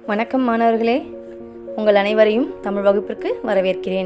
வணக்கம் மாணவர்களே உங்கள் அனைவரையும் தமிழ் வகுப்பிற்கு வரவேற்கிறேன்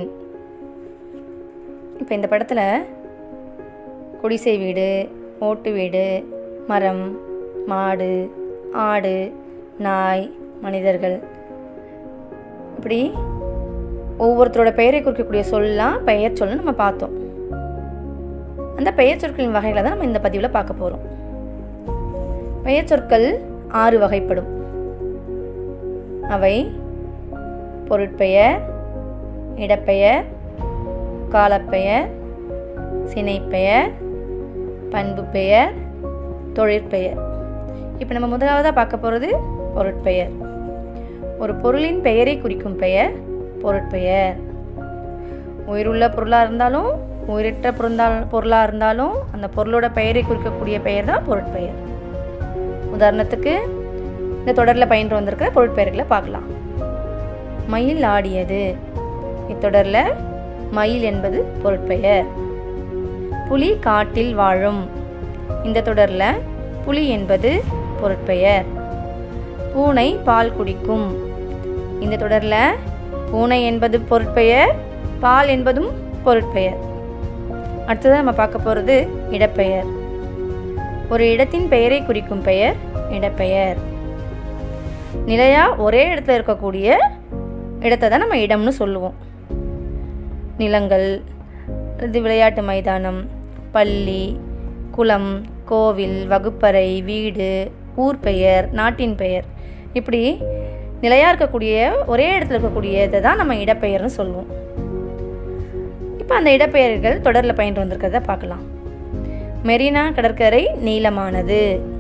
இப்போ இந்த படத்தில் குடிசை வீடு ஓட்டு வீடு மரம் மாடு ஆடு நாய் மனிதர்கள் இப்படி ஒவ்வொருத்தரோட பெயரை குறிக்கக்கூடிய சொல்லலாம் பெயர் சொல்லு நம்ம பார்த்தோம் அந்த பெயர் சொற்களின் வகைகளை தான் நம்ம இந்த பதிவில் பார்க்க போகிறோம் பெயர் சொற்கள் ஆறு வகைப்படும் அவை பொருட்பெயர் இடப்பெயர் காலப்பெயர் சினைப்பெயர் பண்பு பெயர் தொழிற்பெயர் இப்போ நம்ம முதலாவதாக பார்க்க போகிறது பொருட்பெயர் ஒரு பொருளின் பெயரை குறிக்கும் பெயர் பொருட்பெயர் உயிருள்ள பொருளாக இருந்தாலும் உயிரற்ற பொருந்தா பொருளாக இருந்தாலும் அந்த பொருளோட பெயரை குறிக்கக்கூடிய பெயர் தான் பொருட்பெயர் உதாரணத்துக்கு இந்த தொடரில் பயின்று வந்திருக்கிற பொருட்பெயர்களை பார்க்கலாம் மயில் ஆடியது இத்தொடரில் மயில் என்பது பொருட்பெயர் புலி காட்டில் வாழும் இந்த தொடரில் புலி என்பது பொருட்பெயர் பூனை பால் குடிக்கும் இந்த தொடரில் பூனை என்பது பொருட்பெயர் பால் என்பதும் பொருட்பெயர் அடுத்ததாக நம்ம பார்க்க போகிறது இடப்பெயர் ஒரு இடத்தின் பெயரை குறிக்கும் பெயர் இடப்பெயர் நிலையா ஒரே இடத்துல இருக்கக்கூடிய இடத்தை தான் நம்ம இடம்னு சொல்லுவோம் நிலங்கள் இது விளையாட்டு மைதானம் பள்ளி குளம் கோவில் வகுப்பறை வீடு ஊர் பெயர் நாட்டின் பெயர் இப்படி நிலையாக இருக்கக்கூடிய ஒரே இடத்துல இருக்கக்கூடியதை தான் நம்ம இடப்பெயர்னு சொல்லுவோம் இப்போ அந்த இடப்பெயர்கள் தொடரில் பயின்று வந்திருக்கிறத பார்க்கலாம் மெரினா கடற்கரை நீளமானது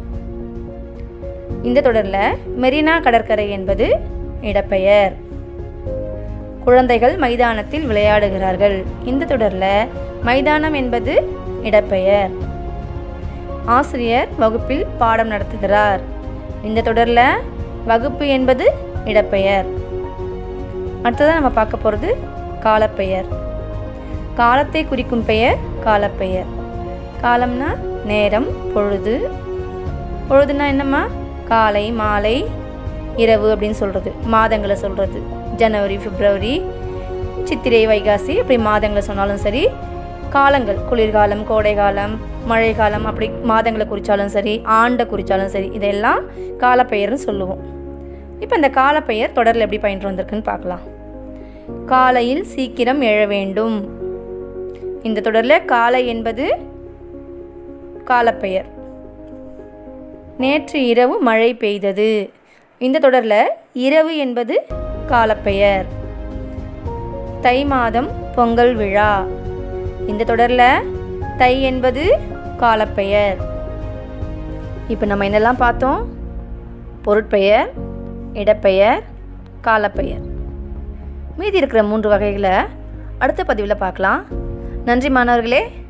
இந்த தொடரில் மெரினா கடற்கரை என்பது இடப்பெயர் குழந்தைகள் மைதானத்தில் விளையாடுகிறார்கள் இந்த தொடரில் மைதானம் என்பது இடப்பெயர் ஆசிரியர் வகுப்பில் பாடம் நடத்துகிறார் இந்த தொடரில் வகுப்பு என்பது இடப்பெயர் அடுத்ததாக நம்ம பார்க்க போகிறது காலப்பெயர் காலத்தை குறிக்கும் பெயர் காலப்பெயர் காலம்னா நேரம் பொழுது பொழுதுனா என்னம்மா காலை மாலை இரவு அப்படின்னு சொல்கிறது மாதங்களை சொல்கிறது ஜனவரி பிப்ரவரி சித்திரை வைகாசி அப்படி மாதங்களை சொன்னாலும் சரி காலங்கள் குளிர்காலம் கோடைகாலம் மழைக்காலம் அப்படி மாதங்களை குறித்தாலும் சரி ஆண்டை குறித்தாலும் சரி இதெல்லாம் காலப்பெயர்னு சொல்லுவோம் இப்போ இந்த காலப்பெயர் தொடரில் எப்படி பயின்று வந்திருக்குன்னு பார்க்கலாம் காலையில் சீக்கிரம் எழ வேண்டும் இந்த தொடரில் காலை என்பது காலப்பெயர் நேற்று இரவு மழை பெய்தது இந்த தொடரில் இரவு என்பது காலப்பெயர் தை மாதம் பொங்கல் விழா இந்த தொடரில் தை என்பது காலப்பெயர் இப்போ நம்ம என்னெல்லாம் பார்த்தோம் பொருட்பெயர் இடப்பெயர் காலப்பெயர் மீதி இருக்கிற மூன்று வகைகளை அடுத்த பதிவில் பார்க்கலாம் நன்றி மாணவர்களே